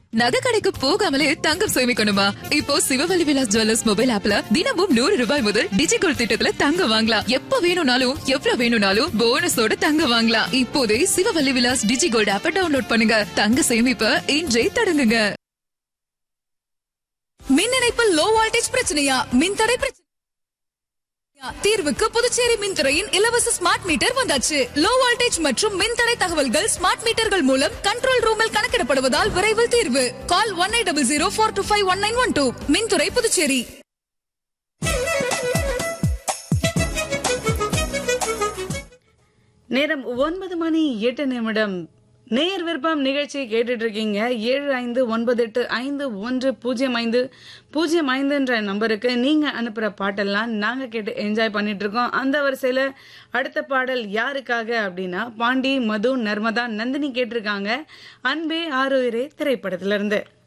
நகை கடைக்கு போகாமலே தங்கம் சேமிக்கணுமா இப்போ சிவவல்லி விலாஸ் ஜுவல்லர்ஸ் மொபைல் ஆப்ல தினமும் நூறு ரூபாய் முதல் டிஜிகோல்ட் திட்டத்துல தங்கம் வாங்கலாம் எப்ப வேணும்னாலும் எவ்வளவு வேணும்னாலும் போனஸோட தங்கம் வாங்கலாம் இப்போதே சிவவல்லி விலாஸ் டிஜிகோல்ட் ஆப்பை டவுன்லோட் பண்ணுங்க தங்க சேமிப்ப இன்றே தொடங்குங்க மின் இணைப்பில் லோ வோல்டேஜ் பிரச்சனையா மின்தடை பிரச்சனை தீர்வுக்கு புதுச்சேரி மின்துறையின் இலவச ஸ்மார்ட் மீட்டர் வந்தாச்சு லோ வோல்டேஜ் மற்றும் மின்தடை தகவல்கள் ஸ்மார்ட் மீட்டர்கள் மூலம் கண்ட்ரோல் ரூமில் கணக்கிடப்படுவதால் விரைவில் தீர்வு call one eight double zero four two five one nine one two மின்துறை புதுச்சேரி நேரம் ஒன்பது மணி எட்டு நிமிடம் நேர் விருப்பம் நிகழ்ச்சி கேட்டுட்டு இருக்கீங்க ஏழு ஐந்து ஒன்பது எட்டு ஐந்து ஒன்று பூஜ்ஜியம் ஐந்து பூஜ்ஜியம் ஐந்துன்ற நம்பருக்கு நீங்க அனுப்புற பாட்டெல்லாம் நாங்க கேட்டு என்ஜாய் பண்ணிட்டு இருக்கோம் அந்த வரிசையில அடுத்த பாடல் யாருக்காக அப்படின்னா பாண்டி மது நர்மதா நந்தினி கேட்டிருக்காங்க அன்பே ஆறுயிரே திரைப்படத்துல இருந்து